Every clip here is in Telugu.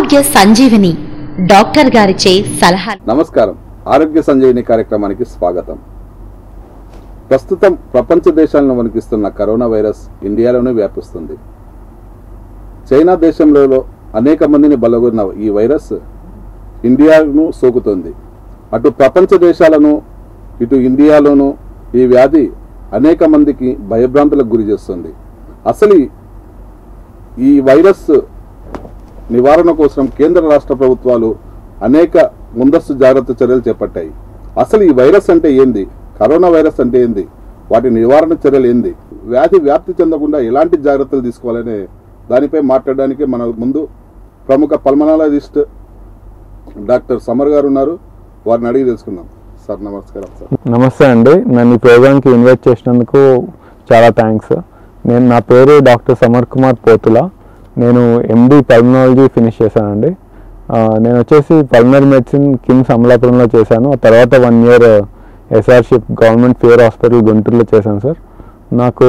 ఆరోగ్య సంజీవని డాక్టర్ గారిచే సలహాలు నమస్కారం ఆరోగ్య సంజీవిని కార్యక్రమానికి స్వాగతం ప్రస్తుతం ప్రపంచ దేశాలను వణికిస్తున్న కరోనా వైరస్ ఇండియాలోనే వ్యాపిస్తుంది చైనా దేశంలో అనేక మందిని బలగొన్న ఈ వైరస్ ఇండియాను సోకుతుంది అటు ప్రపంచ దేశాలను ఇటు ఇండియాలోనూ ఈ వ్యాధి అనేక మందికి భయభ్రాంతులకు గురి చేస్తుంది అసలు ఈ- ఈ వైరస్ నివారణ కోసం కేంద్ర రాష్ట్ర ప్రభుత్వాలు అనేక ముందస్తు జాగ్రత్త చర్యలు చేపట్టాయి అసలు ఈ వైరస్ అంటే ఏంది కరోనా వైరస్ అంటే ఏంది వాటి నివారణ చర్యలు ఏంది వ్యాధి వ్యాప్తి చెందకుండా ఎలాంటి జాగ్రత్తలు తీసుకోవాలనే దానిపై మాట్లాడడానికి మన ముందు ప్రముఖ పల్మనాలజిస్ట్ డాక్టర్ సమర్ గారు ఉన్నారు వారిని అడిగి తెలుసుకుందాం సార్ నమస్కారం సార్ నమస్తే అండి నన్ను ఈ ప్రోగ్రామ్కి ఇన్వైట్ చేసినందుకు చాలా థ్యాంక్స్ నేను నా పేరు డాక్టర్ సమర్ కుమార్ పోతుల నేను ఎండి పల్మనాలజీ ఫినిష్ చేశానండి ఆ, నేను వచ్చేసి పల్మనరీ మెడిసిన్ కిమ్స్ అమలాపురంలో చేశాను ఆ తర్వాత వన్ ఇయర్ ఎస్ఆర్షిప్ గవర్నమెంట్ ఫియర్ హాస్పిటల్ గుంటూరులో చేశాను సార్ నాకు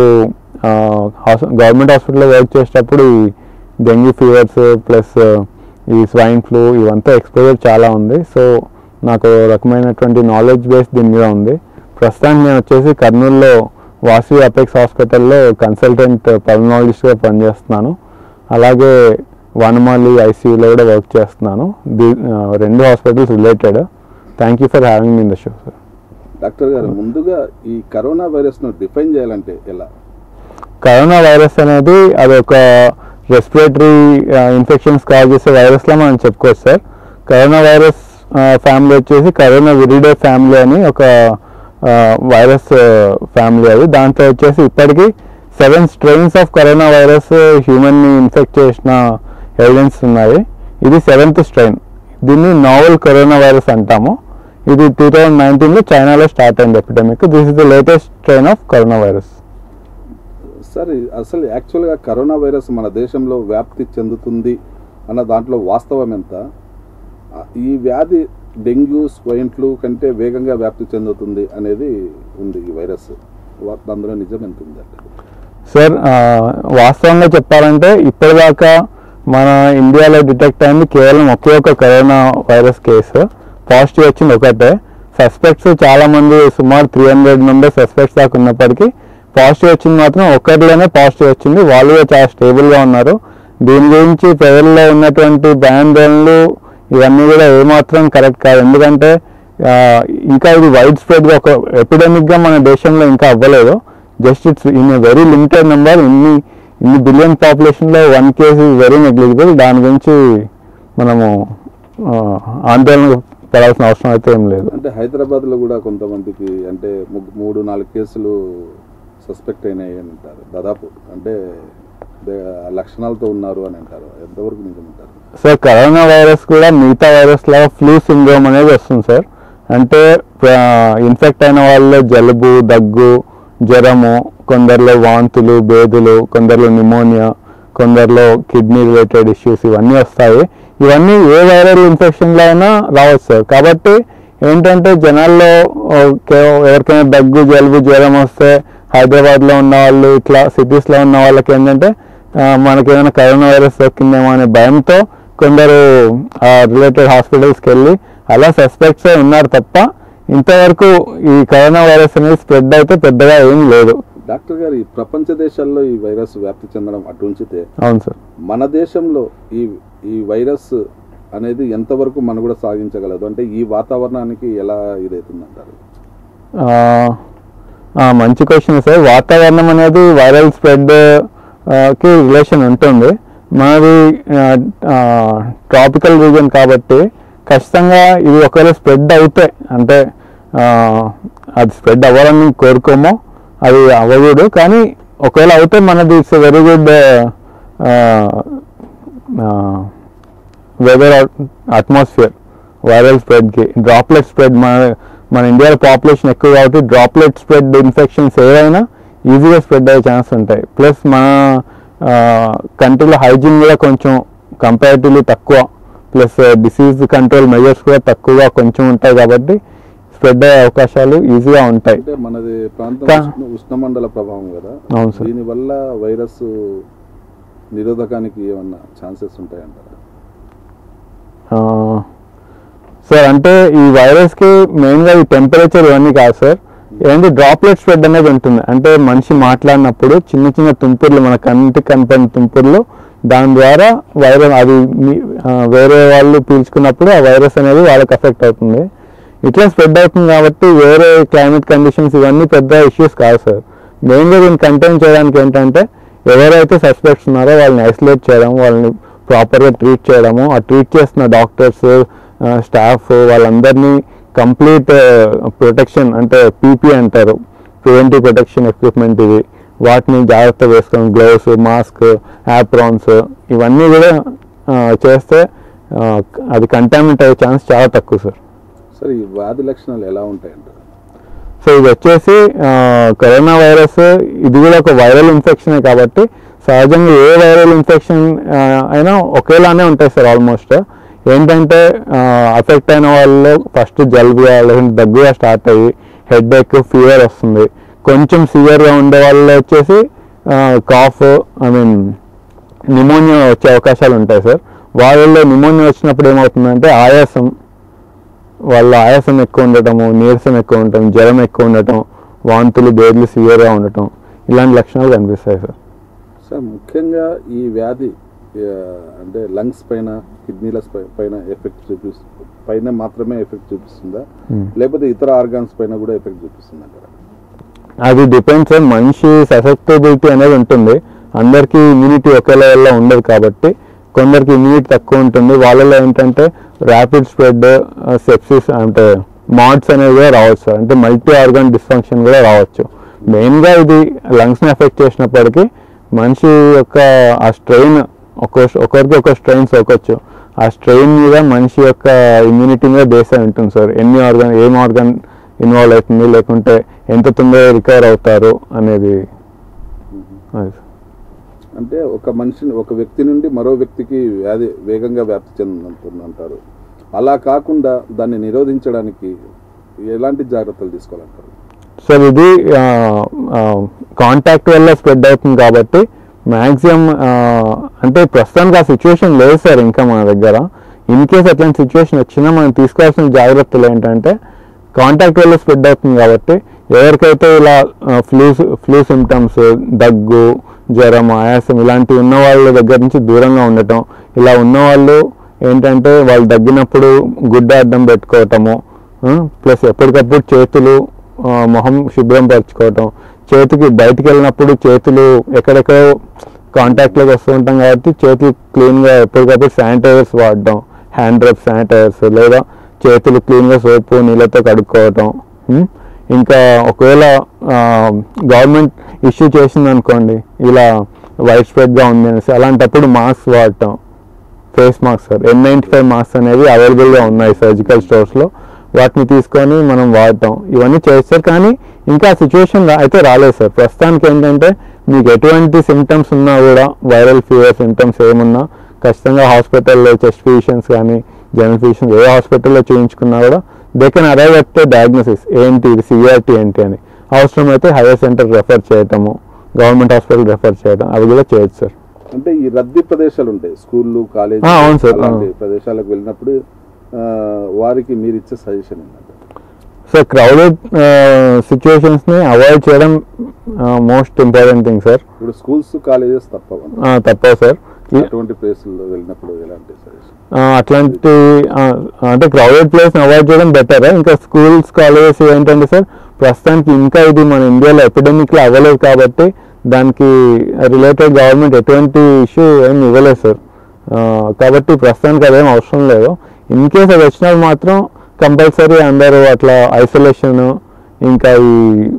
గవర్నమెంట్ హాస్పిటల్లో వర్క్ చేసేటప్పుడు ఈ డెంగ్యూ ఫీవర్స్ ప్లస్ ఈ స్వైన్ ఫ్లూ ఇవంతా ఎక్స్పోజర్ చాలా ఉంది సో నాకు ఓ రకమైనటువంటి నాలెడ్జ్ బేస్ దీని మీద ఉంది ప్రస్తుతానికి నేను వచ్చేసి కర్నూలులో వాసవి అపెక్స్ హాస్పిటల్లో కన్సల్టెంట్ పల్మనాలజిస్ట్గా పనిచేస్తున్నాను అలాగే వనమాలి ఐసీయూలో కూడా వర్క్ చేస్తున్నాను దీ ఆ, రెండు hospitals related thank you for having me in the show sir doctor గారు ముందుగా ఈ కరోనా వైరస్ను డిఫైన్ చేయాలంటే ఎలా కరోనా వైరస్ అనేది అది ఒక రెస్పిరేటరీ ఇన్ఫెక్షన్స్ కాజ్ చేసే వైరస్లా మనం చెప్పుకోవచ్చు సార్ కరోనా వైరస్ ఫ్యామిలీ వచ్చేసి కరోనా విరిడే ఫ్యామిలీ అని ఒక వైరస్ ఫ్యామిలీ అది దాంట్లో వచ్చేసి ఇప్పటికీ seven strains of corona virus హ్యూమన్ని ఇన్ఫెక్ట్ చేసిన ఎవిడెన్స్ ఉన్నాయి ఇది సెవెంత్ స్ట్రెయిన్ దీన్ని నావల్ కరోనా వైరస్ అంటాము ఇది టూ థౌజండ్ నైన్టీన్లో చైనాలో స్టార్ట్ అయింది epidemic this is the latest strain of corona virus sir అసలు యాక్చువల్గా కరోనా వైరస్ మన దేశంలో వ్యాప్తి చెందుతుంది అన్న దాంట్లో వాస్తవం ఎంత ఆ, ఈ వ్యాధి డెంగ్యూ స్వైన్ ఫ్లూ కంటే వేగంగా వ్యాప్తి చెందుతుంది అనేది ఉంది ఈ వైరస్ వా- అందులో నిజం ఎంత ఉంది అంటే సార్ ఆ, వాస్తవంగా చెప్పాలంటే ఇప్పటిదాకా మన ఇండియాలో డిటెక్ట్ అయింది కేవలం ఒకే ఒక కరోనా వైరస్ కేసు పాజిటివ్ వచ్చింది ఒకటే సస్పెక్ట్స్ చాలా మంది సుమారు త్రీ హండ్రెడ్ మెంబర్స్ సస్పెక్ట్స్ దాకా ఉన్నప్పటికీ పాజిటివ్ వచ్చింది మాత్రం ఒక్కరిలోనే పాజిటివ్ వచ్చింది వాళ్ళు కూడా చాలా స్టేబుల్గా ఉన్నారు దీని గురించి ప్రజల్లో ఉన్నటువంటి భయాందోళనలు ఇవన్నీ కూడా ఏమాత్రం కరెక్ట్ కాదు ఎందుకంటే ఆ, ఇంకా ఇది వైడ్ స్ప్రెడ్గా ఒక ఎపిడమిక్గా మన దేశంలో ఇంకా అవ్వలేదు just it's in very limited number ఇన్ని ఇన్ని బిలియన్ పాపులేషన్లో వన్ కేసు వెరీ నెగ్లిజిబుల్ దాని గురించి మనము ఆ, ఆందోళన పడాల్సిన అవసరం అయితే ఏం లేదు అంటే హైదరాబాద్లో కూడా కొంతమందికి అంటే ముగ్గు- మూడు నాలుగు కేసులు సస్పెక్ట్ అయినాయి అని అంటారు దాదాపు అంటే దే- లక్షణాలతో ఉన్నారు అని అంటారు ఎంతవరకు నిజం అంటారు సార్ కరోనా వైరస్ కూడా మిగతా వైరస్ లాగా ఫ్లూ సిండ్రోమ్ అనేది వస్తుంది సార్ అంటే ఇన్ఫెక్ట్ అయిన వాళ్ళలో జలుబు దగ్గు జ్వరము కొందరిలో వాంతులు బేదులు కొందరిలో నిమోనియా కొందరిలో కిడ్నీ రిలేటెడ్ ఇష్యూస్ ఇవన్నీ వస్తాయి ఇవన్నీ ఏ వైరల్ ఇన్ఫెక్షన్లో అయినా రావచ్చు సార్ కాబట్టి ఏంటంటే జనాల్లో ఓ, కే- ఎవరికైనా దగ్గు జలుబు జ్వరం వస్తే హైదరాబాద్లో ఉన్న వాళ్ళు ఇట్లా సిటీస్లో ఉన్న వాళ్ళకి ఏంటంటే ఆ, మనకి ఏమైనా కరోనా వైరస్ సోకిందేమో అనే భయంతో కొందరు రిలేటెడ్ హాస్పిటల్స్కి వెళ్ళి అలా సస్పెక్ట్స్ ఉన్నారు తప్ప ఇంతవరకు ఈ కరోనా వైరస్ అనేది స్ప్రెడ్ అయితే పెద్దగా ఏం లేదు డాక్టర్ గారు ఈ ప్రపంచ దేశాల్లో ఈ వైరస్ వ్యాప్తి చెందడం అటు ఉంచితే అవును సార్ మన దేశంలో ఈ ఈ వైరస్ అనేది ఎంతవరకు మనుగడ సాగించగలదు అంటే ఈ వాతావరణానికి ఎలా ఇదవుతుంది అంటారు ఆ, ఆ, మంచి క్వశ్చన్ సార్ వాతావరణం అనేది వైరల్ స్ప్రెడ్ కి రిలేషన్ ఉంటుంది మనది ట్రాపికల్ రీజన్ కాబట్టి ఖచ్చితంగా ఇది ఒకవేళ స్ప్రెడ్ అవుతే అంటే ఆ, అది స్ప్రెడ్ అవ్వాలని కోరుకోమో అది అవ్వకూడదు కానీ ఒకవేళ అవుతే మనది it's very good weather atmosphere viral స్ప్రెడ్కి డ్రాప్లెట్ స్ప్రెడ్ మన మన ఇండియాలో పాపులేషన్ ఎక్కువ కాబట్టి డ్రాప్లెట్ స్ప్రెడ్ ఇన్ఫెక్షన్స్ ఏవైనా ఈజీగా స్ప్రెడ్ అయ్యే ఛాన్స్ ఉంటాయి ప్లస్ మన కంట్రీలో హైజీన్ కూడా కొంచెం కంపారిటివ్లీ తక్కువ ప్లస్ డిసీజ్ కంట్రోల్ మెజర్స్ కూడా తక్కువగా కొంచెం ఉంటాయి కాబట్టి స్ప్రెడ్ అయ్యే అవకాశాలు ఈజీగా ఉంటాయి అంటే మనది ప్రాంతం కా- ఉష్ణ- ఉష్ణమండల ప్రభావం కదా అవును సార్ దీనివల్ల వైరస్ నిరోధకానికి ఏమన్నా ఛాన్సెస్ ఉంటాయంటారా సార్ అంటే ఈ వైరస్కి మెయిన్గా ఈ టెంపరేచర్ ఇవన్నీ కాదు సార్ ఏంటి డ్రాప్లెట్ స్ప్రెడ్ అనేది ఉంటుంది అంటే మనిషి మాట్లాడినప్పుడు చిన్న చిన్న తుంపుర్లు మన కంటికి కనపడిన తుంపుర్లు దాని ద్వారా వైరస్ అది మీ- ఆ, వేరే వాళ్ళు పీల్చుకున్నప్పుడు ఆ వైరస్ అనేది వాళ్ళకి అఫెక్ట్ అవుతుంది ఇట్లా స్ప్రెడ్ అవుతుంది కాబట్టి వేరే క్లైమేట్ కండిషన్స్ ఇవన్నీ పెద్ద ఇష్యూస్ కాదు సార్ మెయిన్గా దీన్ని కంటైన్ చేయడానికి ఏంటంటే ఎవరైతే సస్పెక్ట్స్ ఉన్నారో వాళ్ళని ఐసోలేట్ చేయడం వాళ్ళని ప్రాపర్గా ట్రీట్ చేయడము ఆ ట్రీట్ చేస్తున్న డాక్టర్స్ స్టాఫ్ వాళ్ళందరినీ కంప్లీట్ ప్రొటెక్షన్ అంటే పీపీ అంటారు ప్రివెంటివ్ ప్రొటెక్షన్ ఎక్విప్మెంట్ ఇది వాటిని జాగ్రత్త వేసుకోవడం గ్లౌస్ మాస్క్ యాప్రాన్స్ ఇవన్నీ కూడా ఆ, చేస్తే ఆ, అది కంటామినేట్ అయ్యే ఛాన్స్ చాలా తక్కువ సార్ సార్ ఈ వ్యాధి లక్షణాలు ఎలా ఉంటాయంటారు సో ఇది వచ్చేసి ఆ, కరోనా వైరస్ ఇది కూడా ఒక వైరల్ ఇన్ఫెక్షనే కాబట్టి సహజంగా ఏ వైరల్ ఇన్ఫెక్షన్ అయినా ఒకేలానే ఉంటాయి సార్ ఆల్మోస్ట్ ఏంటంటే అఫెక్ట్ అయిన వాళ్ళు ఫస్ట్ జలుబుగా లేకుంటే దగ్గుగా స్టార్ట్ అయ్యి హెడ్ ఎక్ ఫీవర్ వస్తుంది కొంచెం సివియర్గా ఉండే వాళ్ళు వచ్చేసి కాఫ్ ఐ మీన్ నిమోనియా వచ్చే అవకాశాలు ఉంటాయి సార్ వాళ్ళల్లో నిమోనియా వచ్చినప్పుడు ఏమవుతుందంటే ఆయాసం వాళ్ళ ఆయాసం ఎక్కువ ఉండటము నీరసం ఎక్కువ ఉండటం జ్వరం ఎక్కువ ఉండటం వాంతులు బేర్లు సివియర్గా ఉండటం ఇలాంటి లక్షణాలు కనిపిస్తాయి సార్ సార్ ముఖ్యంగా ఈ వ్యాధి ఆ, అంటే లంగ్స్ పైన కిడ్నీల పై- పైన ఎఫెక్ట్ చూపిస్తు పైన మాత్రమే ఎఫెక్ట్ చూపిస్తుందా Hmm. లేకపోతే ఇతర ఆర్గాన్స్ పైన కూడా ఎఫెక్ట్ చూపిస్తుంది అంటారా అది డిపెండ్స్ మనిషి ససెప్టబిలిటీ అనేది ఉంటుంది అందరికీ ఇమ్యూనిటీ ఒకే లెవెల్లో ఉండదు కాబట్టి కొందరికి ఇమ్యూనిటీ తక్కువ ఉంటుంది వాళ్ళలో ఏంటంటే ర్యాపిడ్ స్ప్రెడ్ సెప్సిస్ అంటే మాడ్స్ అనేవి కూడా రావచ్చు సార్ అంటే మల్టీ ఆర్గాన్ డిస్ఫంక్షన్ కూడా రావచ్చు మెయిన్గా ఇది లంగ్స్ని ఎఫెక్ట్ చేసినప్పటికీ మనిషి యొక్క ఆ స్ట్రెయిన్ ఒక్కో ఒకరికి ఒక స్ట్రెయిన్ సోకొచ్చు ఆ స్ట్రెయిన్ మీద మనిషి యొక్క ఇమ్యూనిటీ మీద బేస్ అయి ఉంటుంది సార్ ఎన్ని ఆర్గాన్ ఏం ఆర్గాన్ ఇన్వాల్వ్ అవుతుంది లేకుంటే ఎంత తొందరగా రికవర్ అవుతారు అనేది అది సార్. అంటే ఒక మనిషిని ఒక వ్యక్తి నుండి మరో వ్యక్తికి వ్యాధి వేగంగా వ్యాప్తి చెందుతుంది అంటారు అలా కాకుండా దాన్ని నిరోధించడానికి ఎలాంటి జాగ్రత్తలు తీసుకోవాలంటారు సార్ ఇది కాంటాక్ట్ వల్ల స్ప్రెడ్ అవుతుంది కాబట్టి మ్యాక్సిమం అంటే ప్రస్తుతానికి ఆ సిచ్యువేషన్ లేదు సార్ ఇంకా మన దగ్గర ఇన్ కేస్ అట్లాంటి సిచ్యువేషన్ వచ్చినా మనం తీసుకోవాల్సిన జాగ్రత్తలు ఏంటంటే కాంటాక్ట్ వల్ల స్ప్రెడ్ అవుతుంది కాబట్టి ఎవరికైతే ఇలా ఫ్లూ ఫ్లూ సిమ్టమ్స్ దగ్గు జ్వరం ఆయాసం ఇలాంటివి ఉన్న వాళ్ళ దగ్గర నుంచి దూరంగా ఉండటం ఇలా ఉన్న వాళ్ళు ఏంటంటే వాళ్ళు దగ్గినప్పుడు గుడ్డ అడ్డం పెట్టుకోవటము ప్లస్ ఎప్పటికప్పుడు చేతులు ఆ, మొహం శుభ్రం పరచుకోవటం చేతికి బయటికి వెళ్ళినప్పుడు చేతులు ఎక్కడెక్కడో కాంటాక్ట్లోకి వస్తూ ఉంటాం కాబట్టి చేతులు క్లీన్గా ఎప్పటికప్పుడు శానిటైజర్స్ వాడటం హ్యాండ్ రబ్ శానిటైజర్స్ లేదా చేతులు క్లీన్గా సోపు నీళ్ళతో కడుక్కోవటం ఉమ్, ఇంకా ఒకవేళ గవర్నమెంట్ ఇష్యూ చేసింది అనుకోండి ఇలా వైడ్ స్ప్రెడ్గా ఉంది అనేసి అలాంటప్పుడు మాస్క్ వాడటం face mask sir N ninety five mask అనేవి అవైలబుల్గా ఉన్నాయి సర్జికల్ స్టోర్స్లో వాటిని తీసుకొని మనం వాడటం ఇవన్నీ చేస్తారు కానీ ఇంకా సిచ్యువేషన్ అయితే రాలేదు సార్ ప్రస్తుతానికి ఏంటంటే మీకు ఎటువంటి సిమ్టమ్స్ ఉన్నా కూడా వైరల్ ఫీవర్ సిమ్టమ్స్ ఏమున్నా ఖచ్చితంగా హాస్పిటల్లో చెస్ట్ ఫిజిషియన్స్ కానీ జనరల్ ఫిజిషియన్స్ ఏ హాస్పిటల్లో చూపించుకున్నా కూడా they can arrive at diagnosis ఏంటి ఇది సివిఆర్టీ ఏంటి అని అవసరమైతే హైయర్ సెంటర్ రెఫర్ చేయటము గవర్నమెంట్ హాస్పిటల్ రెఫర్ చేయడం అవి కూడా చేయొచ్చు సార్ అంటే ఈ రద్దీ ప్రదేశాలు ఉంటాయి స్కూళ్ళు కాలేజీ ఆ, అవును సార్, అలాంటి ఆ. ప్రదేశాలకు వెళ్ళినప్పుడు ఆ, వారికి మీరు ఇచ్చే సజెషన్ ఏంటంటే సో క్రౌడెడ్ సిచ్యువేషన్స్ని అవాయిడ్ చేయడం మోస్ట్ ఇంపార్టెంట్ థింగ్ సార్ ఇప్పుడు స్కూల్స్ కాలేజెస్ తప్పవు తప్పదు సార్ ఈ- అటువంటి ప్లేసుల్లో వెళ్ళినప్పుడు ఎలాంటి సజెషన్ ఆ, అట్లాంటి ఆ, అంటే క్రౌడెడ్ ప్లేస్ అవాయిడ్ చేయడం బెటర్ ఇంకా స్కూల్స్ కాలేజెస్ ఏంటంటే సార్ ప్రస్తుతానికి ఇంకా ఇది మన ఇండియాలో ఎపిడమిక్లో అవ్వలేదు కాబట్టి దానికి రిలేటెడ్ గవర్నమెంట్ ఎటువంటి ఇష్యూ ఏమి ఇవ్వలేదు సార్ ఆ, కాబట్టి ప్రస్తుతానికి అదేం అవసరం లేదు ఇన్ కేస్ అది వచ్చినప్పుడు మాత్రం కంపల్సరీ అందరూ అట్లా ఐసోలేషన్ ఇంకా ఈ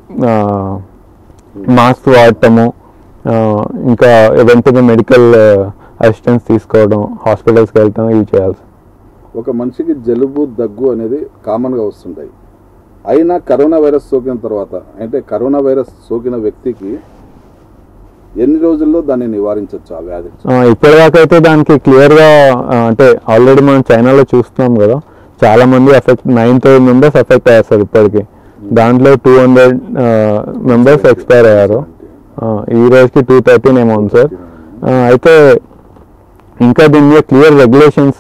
మాస్క్ వాడటము ఆ, ఇంకా వెంటనే మెడికల్ అసిస్టెన్స్ తీసుకోవడం హాస్పిటల్స్కి వెళ్తాం ఇవి చేయాలి సార్. ఒక మనిషికి జలుబు దగ్గు అనేది కామన్గా వస్తుంటాయి అయినా కరోనా వైరస్ సోకిన తర్వాత అంటే కరోనా వైరస్ సోకిన వ్యక్తికి ఎన్ని రోజుల్లో దాన్ని నివారించవచ్చు ఆ వ్యాధి ఆ, ఇప్పటిదాకా అయితే దానికి క్లియర్గా అంటే ఆల్రెడీ మనం చైనాలో చూస్తున్నాం కదా చాలా మంది effect nine thousand members effect అయ్యారు సార్ ఇప్పటికి దాంట్లో టూ హండ్రెడ్ మెంబర్స్ ఎక్స్పైర్ అయ్యారు ఆ, ఈ రోజుకి టూ థర్టీన్ ఏమో ఉంది సార్ ఆ, అయితే ఇంకా దీని మీద క్లియర్ రెగ్యులేషన్స్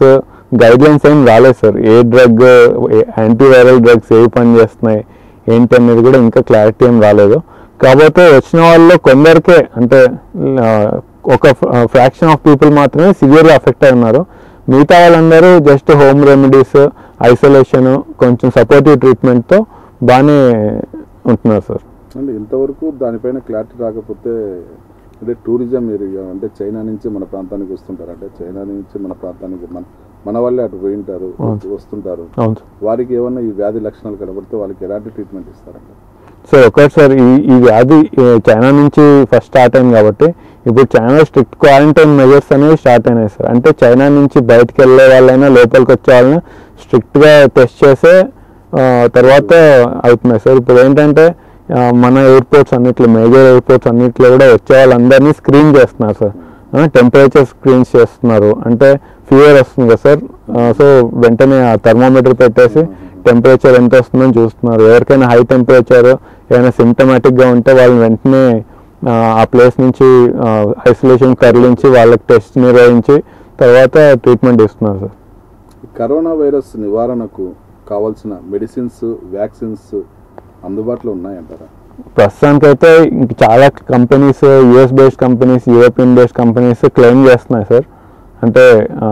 గైడ్లైన్స్ ఏం రాలేదు సార్ ఏ డ్రగ్ యాంటీవైరల్ డ్రగ్స్ ఏవి పని చేస్తున్నాయి ఏంటి అనేది కూడా ఇంకా క్లారిటీ ఏం రాలేదు కాకపోతే వచ్చిన వాళ్ళలో కొందరికే అంటే ఆ, ఒక ఫ్రాక్షన్ ఆఫ్ పీపుల్ మాత్రమే సివియర్గా అఫెక్ట్ అయి ఉన్నారు మిగతా వాళ్ళందరూ జస్ట్ హోమ్ రెమెడీస్ ఐసోలేషన్ కొంచెం సపోర్టివ్ ట్రీట్మెంట్తో బాగానే ఉంటున్నారు సార్ అంటే ఇంతవరకు దానిపైన క్లారిటీ రాకపోతే అంటే టూరిజం ఏరియా అంటే చైనా నుంచి మన ప్రాంతానికి వస్తుంటారు అంటే చైనా నుంచి మన ప్రాంతానికి మన మన వాళ్ళే అటు పోయి ఉంటారు వస్తుంటారు అవును సార్ వారికి ఏమన్నా ఈ వ్యాధి లక్షణాలు కనబడితే వాళ్ళకి ఎలాంటి ట్రీట్మెంట్ ఇస్తారంట సో ఒకటి సార్ ఈ ఈ వ్యాధి ఏ, చైనా నుంచి ఫస్ట్ స్టార్ట్ అయింది కాబట్టి ఇప్పుడు చైనా స్ట్రిక్ట్ క్వారంటైన్ మెజర్స్ అనేవి స్టార్ట్ అయినాయి సార్ అంటే చైనా నుంచి బయటకు వెళ్ళే వాళ్ళైనా లోపలికి వచ్చే వాళ్ళని స్ట్రిక్ట్గా టెస్ట్ చేసే ఆ, తర్వాత అవుతున్నాయి సార్ ఇప్పుడు ఏంటంటే ఆ, మన ఎయిర్పోర్ట్స్ అన్నిట్లో మేజర్ ఎయిర్పోర్ట్స్ అన్నిట్లో కూడా వచ్చే వాళ్ళందరినీ స్క్రీన్ చేస్తున్నారు సార్ టెంపరేచర్ స్క్రీన్స్ చేస్తున్నారు అంటే ఫీవర్ వస్తుంది కదా సార్ సో వెంటనే ఆ థర్మోమీటర్ పెట్టేసి టెంపరేచర్ ఎంత వస్తుందని చూస్తున్నారు ఎవరికైనా హై టెంపరేచర్ ఏమైనా సిమ్టమాటిక్గా ఉంటే వాళ్ళని వెంటనే ఆ, ఆ ప్లేస్ నుంచి ఐసోలేషన్ తరలించి వాళ్ళకి టెస్ట్ నిర్వహించి తర్వాత ట్రీట్మెంట్ ఇస్తున్నారు సార్ ఈ కరోనా వైరస్ నివారణకు కావాల్సిన మెడిసిన్స్ వ్యాక్సిన్స్ అందుబాటులో ఉన్నాయంటారా ప్రస్తుతానికైతే ఇంక చాలా companies US based companies European based companies claim చేస్తున్నాయి సార్ అంటే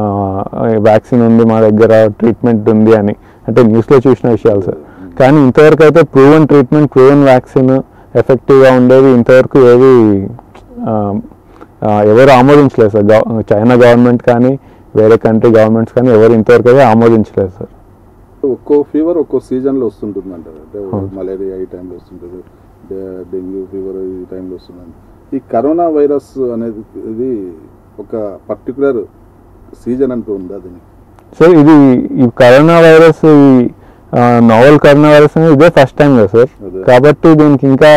వ్యాక్సిన్ ఉంది మా దగ్గర ట్రీట్మెంట్ ఉంది అని అంటే న్యూస్లో చూసిన విషయాలు సార్ కానీ ఇంతవరకు అయితే ప్రూవెన్ ట్రీట్మెంట్ ప్రూవెన్ వ్యాక్సిన్ ఎఫెక్టివ్గా ఉండేవి ఇంతవరకు ఏవి ఆ, ఆ, ఎవరు ఆమోదించలేదు సార్ గవ- చైనా గవర్నమెంట్ కానీ వేరే కంట్రీ గవర్నమెంట్స్ కానీ ఎవరు ఇంతవరకు అయితే ఆమోదించలేదు సార్ ఒక్కో ఫీవర్ ఒక్కో సీజన్లో వస్తుంటుంది అంటారు అంటే మలేరియా ఈ టైంలో వస్తుంటుంది డె- డెంగ్యూ ఫీవర్ ఈ టైంలో వస్తుంది ఈ కరోనా వైరస్ అనేది ఇది ఒక పర్టికులర్ సీజన్ అంటూ ఉందా దీనికి సో ఇది ఈ కరోనా వైరస్ ఈ నోవల్ కరోనా వైరస్ అనేది ఇదే ఫస్ట్ టైం కదా సార్ అదే. కాబట్టి దీనికి ఇంకా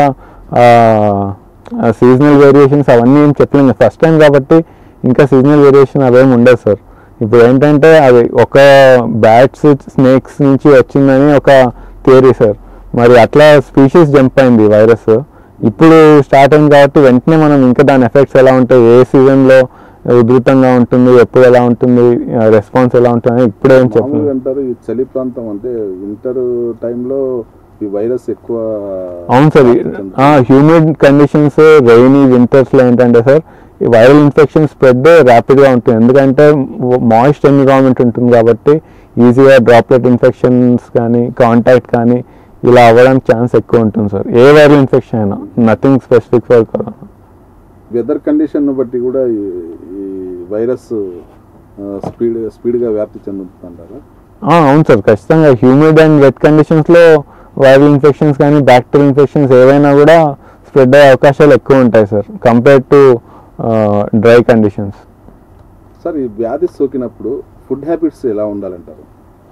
సీజనల్ వేరియేషన్స్ అవన్నీ ఏం చెప్పలేము ఫస్ట్ టైం కాబట్టి ఇంకా సీజనల్ వేరియేషన్ అవేం ఉండదు సార్ ఇప్పుడు ఏంటంటే అది ఒక బ్యాట్స్ స్నేక్స్ నుంచి వచ్చిందని ఒక థియరీ సార్ మరి అట్లా స్పీషీస్ జంప్ అయింది వైరస్ ఇప్పుడు స్టార్ట్ అయింది కాబట్టి వెంటనే మనం ఇంకా దాని ఎఫెక్ట్స్ ఎలా ఉంటాయి ఏ సీజన్లో ఉధృతంగా ఉంటుంది ఎప్పుడు ఎలా ఉంటుంది రెస్పాన్స్ ఎలా ఉంటుంది అని ఇప్పుడే ఏం మామూలుగా చెప్పలేదు అంటారు ఈ చలి ప్రాంతం అంటే వింటర్ టైంలో ఈ వైరస్ ఎక్కువ అవును sir humid conditions rainy winters లో ఏంటంటే సార్ ఈ వైరల్ ఇన్ఫెక్షన్ స్ప్రెడ్ ర్యాపిడ్ గా ఉంటుంది ఎందుకంటే మాయిస్ట్ ఎన్విరాన్మెంట్ ఉంటుంది కాబట్టి ఈజీగా డ్రాప్లెట్ ఇన్ఫెక్షన్స్ కానీ కాంటాక్ట్ కానీ ఇలా అవ్వడానికి ఛాన్స్ ఎక్కువ ఉంటుంది సార్ ఏ వైరల్ ఇన్ఫెక్షన్ అయినా nothing specific for corona weather condition బట్టి కూడా ఈ ఈ వైరస్ స్పీడ్ స్పీడ్గా వ్యాప్తి చెందుతుంది అంటారా ఆ, అవును సార్ ఖచ్చితంగా హ్యూమిడ్ అండ్ వెట్ కండిషన్స్లో వైరల్ ఇన్ఫెక్షన్స్ కానీ బ్యాక్టీరియల్ ఇన్ఫెక్షన్స్ ఏవైనా కూడా స్ప్రెడ్ అయ్యే అవకాశాలు ఎక్కువ ఉంటాయి sir compare to dry conditions sir ఈ వ్యాధి సోకినప్పుడు ఫుడ్ హ్యాబిట్స్ ఎలా ఉండాలంటారు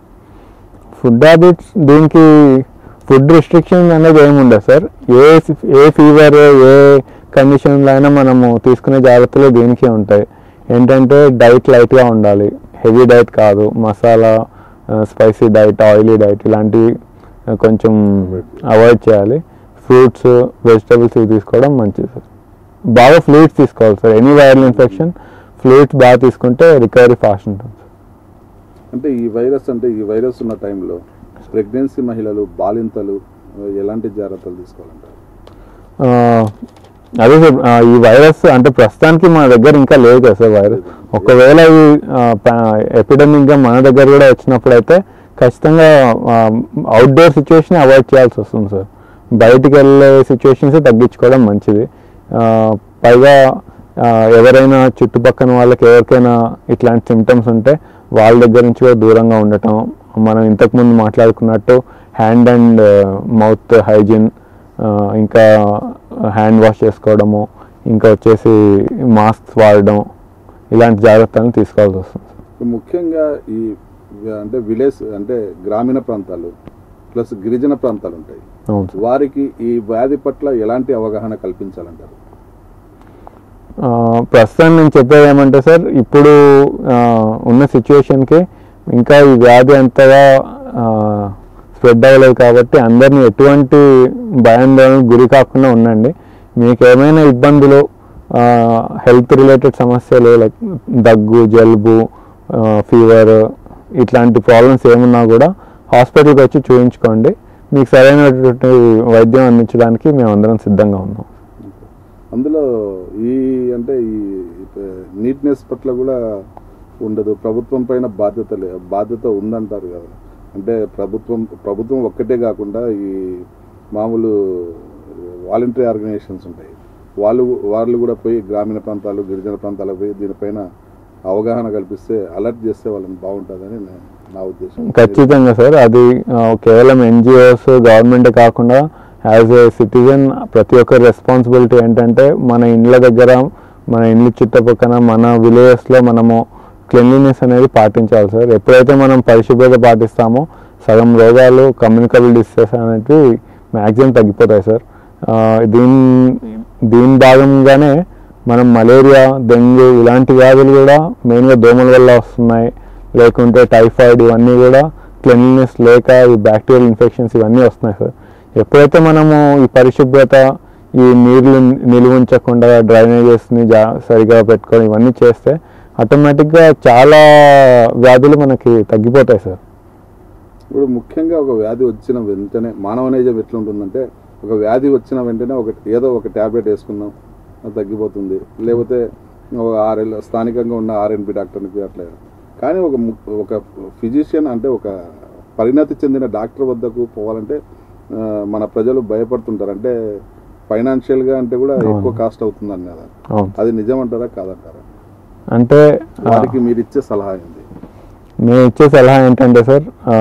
ఫుడ్ హ్యాబిట్స్ దీనికి ఫుడ్ రిస్ట్రిక్షన్ అనేది ఏమి ఉండదు సార్ ఏ ఏ ఫీవర్ ఏ కండిషన్లో అయినా మనము తీసుకునే జాగ్రత్తలు దీనికే ఉంటాయి ఏంటంటే డైట్ లైట్గా ఉండాలి హెవీ డైట్ కాదు masala spicy diet oily diet ఇలాంటివి ఆ, కొంచెం అవాయిడ్ చేయాలి ఫ్రూట్స్ వెజిటబుల్స్ ఇవి తీసుకోవడం మంచిది సార్ బాగా ఫ్లూయిడ్స్ తీసుకోవాలి sir any viral infection fluids బాగా తీసుకుంటే రికవరీ ఫాస్ట్ ఉంటుంది సార్ అంటే ఈ వైరస్ అంటే ఈ వైరస్ ఉన్న టైంలో ప్రెగ్నెన్సీ మహిళలు బాలింతలు ఆ, ఎలాంటి జాగ్రత్తలు తీసుకోవాలంటారు ఆ, అదే సార్ ఆ, ఈ వైరస్ అంటే ప్రస్తుతానికి మన దగ్గర ఇంకా లేదు కదా సార్ వైరస్ ఒకవేళ ఈ ఎపిడమిక్గా మన దగ్గర కూడా వచ్చినప్పుడు అయితే ఖచ్చితంగా అవుట్డోర్ సిచ్యువేషన్ అవాయిడ్ చేయాల్సి వస్తుంది సార్ బయటికి వెళ్ళే సిచ్యువేషన్స్ తగ్గించుకోవడం మంచిది ఆ, పైగా ఆ, ఎవరైనా చుట్టుపక్కల వాళ్ళకి ఎవరికైనా ఇట్లాంటి సిమ్టమ్స్ ఉంటే వాళ్ళ దగ్గర నుంచి కూడా దూరంగా ఉండటం మనం ఇంతకుముందు మాట్లాడుకున్నట్టు హ్యాండ్ అండ్ మౌత్ హైజీన్ ఇంకా హ్యాండ్ వాష్ చేసుకోవడము ఇంకా వచ్చేసి మాస్క్ వాడడం ఇలాంటి జాగ్రత్తలను తీసుకోవాల్సి వస్తుంది ముఖ్యంగా ఈ వ- అంటే విలేజ్ అంటే గ్రామీణ ప్రాంతాలు ప్లస్ గిరిజన ప్రాంతాలు ఉంటాయి అవును సార్ వారికి ఈ వ్యాధి పట్ల ఎలాంటి అవగాహన కల్పించాలంటారు ఆ, ప్రస్తుతం నేను చెప్పేది ఏమంటే సార్ ఇప్పుడు ఆ, ఉన్న సిచ్యువేషన్కి ఇంకా ఈ వ్యాధి అంతగా స్ప్రెడ్ అవ్వలేదు కాబట్టి అందరినీ ఎటువంటి భయాందోళనకు గురి కాకుండా ఉండండి మీకు ఏమైనా ఇబ్బందులు హెల్త్ రిలేటెడ్ సమస్యలు లైక్ దగ్గు జలుబు ఫీవర్ ఇట్లాంటి ప్రాబ్లమ్స్ ఏమున్నా కూడా హాస్పిటల్కి వచ్చి చూపించుకోండి మీకు సరైనటువంటి వైద్యం అందించడానికి మేము అందరం సిద్ధంగా ఉన్నాం అందులో ఈ అంటే ఈ నీట్నెస్ పట్ల కూడా ఉండదు ప్రభుత్వం పైన బాధ్యత లే బాధ్యత ఉందంటారు కదా అంటే ప్రభుత్వం ప్రభుత్వం ఒక్కటే కాకుండా ఈ మామూలు వాలంటరీ ఆర్గనైజేషన్స్ ఉంటాయి వాళ్ళు వాళ్ళు కూడా పోయి గ్రామీణ ప్రాంతాలు గిరిజన ప్రాంతాలకు పోయి దీనిపైన అవగాహన కల్పిస్తే అలర్ట్ చేస్తే వాళ్ళని బాగుంటుందని నా- నా ఉద్దేశం ఖచ్చితంగా సార్ అది ఆ, కేవలం ఎన్జిఓస్ గవర్నమెంట్ కాకుండా యాజ్ ఏ సిటిజన్ ప్రతి ఒక్కరి రెస్పాన్సిబిలిటీ ఏంటంటే మన ఇండ్ల దగ్గర మన ఇండ్ల చుట్టుపక్కల మన విలేజెస్లో మనము క్లెన్లీనెస్ అనేది పాటించాలి సార్ ఎప్పుడైతే మనం పరిశుభ్రత పాటిస్తామో సగం రోగాలు కమ్యూనికబుల్ డిసీజెస్ అనేవి మ్యాక్సిమం తగ్గిపోతాయి సార్ ఆ, దీని దీని భాగంగానే మనం మలేరియా డెంగ్యూ ఇలాంటి వ్యాధులు కూడా మెయిన్గా దోమల వల్ల వస్తున్నాయి లేకుంటే టైఫాయిడ్ ఇవన్నీ కూడా క్లెన్లీనెస్ లేక ఈ బ్యాక్టీరియల్ ఇన్ఫెక్షన్స్ ఇవన్నీ వస్తున్నాయి సార్ ఎప్పుడైతే మనము ఈ పరిశుభ్రత ఈ నీళ్లు నిలువ ఉంచకుండా డ్రైనేజెస్ని జా సరిగా పెట్టుకొని ఇవన్నీ చేస్తే ఆటోమేటిక్గా చాలా వ్యాధులు మనకి తగ్గిపోతాయి సార్ ఇప్పుడు ముఖ్యంగా ఒక వ్యాధి వచ్చిన వెంటనే మానవ నైజం ఎట్లా ఉంటుందంటే ఒక వ్యాధి వచ్చిన వెంటనే ఒక ఏదో ఒక ట్యాబ్లెట్ వేసుకుందాం అది తగ్గిపోతుంది లేకపోతే ఒక ఆర్ఎల్ స్థానికంగా ఉన్న ఆర్ఎన్పి డాక్టర్కి అట్లా కానీ ఒక ము- ఒక ఫిజిషియన్ అంటే ఒక పరిణతి చెందిన డాక్టర్ వద్దకు పోవాలంటే ఆ, మన ప్రజలు భయపడుతుంటారు అంటే ఫైనాన్షియల్గా అంటే కూడా ఎక్కువ కాస్ట్ అవుతుంది అన్నదా అవును అది నిజం అంటారా కాదంటారా అంటే ఆ, వారికి మీరు ఇచ్చే సలహా ఏంటి నేను ఇచ్చే సలహా ఏంటంటే సార్ ఆ,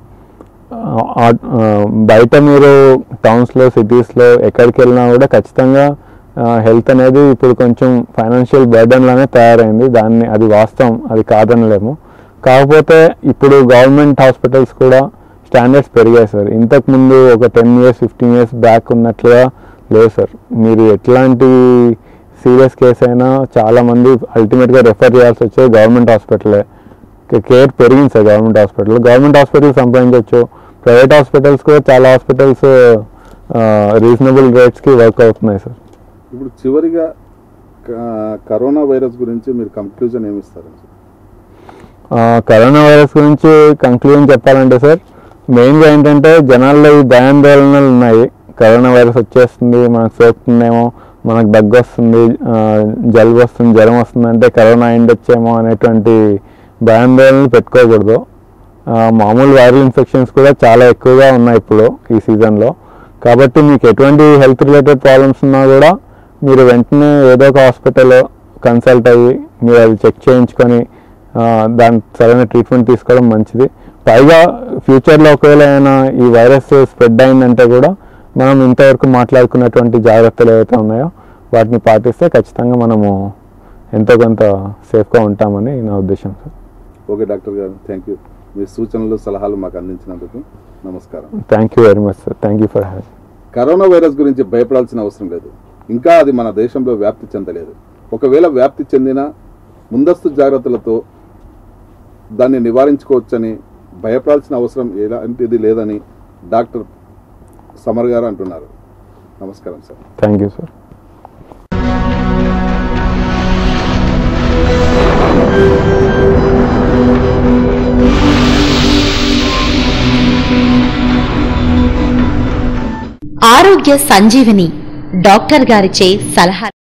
ఆ, ఆ, బయట మీరు టౌన్స్లో సిటీస్లో ఎక్కడికి వెళ్ళినా కూడా ఖచ్చితంగా హెల్త్ అనేది ఇప్పుడు కొంచెం ఫైనాన్షియల్ బర్డన్ లానే తయారైంది దాన్ని అది వాస్తవం అది కాదనలేము కాకపోతే ఇప్పుడు గవర్నమెంట్ హాస్పిటల్స్ కూడా స్టాండర్డ్స్ పెరిగాయి సార్ ఇంతకు ముందు ఒక ten years fifteen years back ఉన్నట్లుగా లేవు సార్ మీరు ఎట్లాంటి సీరియస్ కేసు అయినా చాలా మంది అల్టిమేట్గా రెఫర్ చేయాల్సి వచ్చేది గవర్నమెంట్ హాస్పిటలే కేర్ పెరిగింది sir government hospital government hospital సంపాదించవచ్చు ప్రైవేట్ హాస్పిటల్స్ కూడా చాలా హాస్పిటల్స్ రీజనబుల్ రేట్స్కి వర్క్ అవుతున్నాయి సార్ ఇప్పుడు చివరిగా క- కరోనా వైరస్ గురించి మీరు కంక్లూజన్ ఏమి ఇస్తారు ఆ, కరోనా వైరస్ గురించి కంక్లూజన్ చెప్పాలంటే సార్ మెయిన్గా ఏంటంటే జనాల్లో ఈ భయాందోళనలు ఉన్నాయి కరోనా వైరస్ వచ్చేస్తుంది మనకు సోకుతుందేమో మనకు దగ్గు వస్తుంది ఆ, జలుబు వస్తుంది జ్వరం వస్తుంది అంటే కరోనా అయిండొచ్చేమో అనేటువంటి భయాందోళనలు పెట్టుకోకూడదు ఆ, మామూలు వైరల్ ఇన్ఫెక్షన్స్ కూడా చాలా ఎక్కువగా ఉన్నాయి ఇప్పుడు ఈ సీజన్లో కాబట్టి మీకు ఎటువంటి హెల్త్ రిలేటెడ్ ప్రాబ్లమ్స్ ఉన్నా కూడా మీరు వెంటనే ఏదో ఒక హాస్పిటల్ కన్సల్ట్ అయ్యి మీరు అది చెక్ చేయించుకొని ఆ, దానికి సరైన ట్రీట్మెంట్ తీసుకోవడం మంచిది పైగా ఫ్యూచర్లో ఒకవేళ ఏమైనా ఈ వైరస్ స్ప్రెడ్ అయిందంటే కూడా మనం ఇంతవరకు మాట్లాడుకున్నటువంటి జాగ్రత్తలు ఏవైతే ఉన్నాయో వాటిని పాటిస్తే ఖచ్చితంగా మనము ఎంతో కొంత సేఫ్గా ఉంటామని నా ఉద్దేశం సార్ ఓకే డాక్టర్ గారు థ్యాంక్ యూ మీ సూచనలు సలహాలు మాకు అందించినందుకు నమస్కారం thank you very much sir thank you for having corona virus గురించి భయపడాల్సిన అవసరం లేదు ఇంకా అది మన దేశంలో వ్యాప్తి చెందలేదు ఒకవేళ వ్యాప్తి చెందిన ముందస్తు జాగ్రత్తలతో దాన్ని నివారించుకోవచ్చని భయపడాల్సిన అవసరం ఎలాంటిది లేదని డాక్టర్ సమర్ గారు అంటున్నారు నమస్కారం సార్ థ్యాంక్ యూ సార్ ఆరోగ్య సంజీవని డాక్టర్ గారిచే సలహా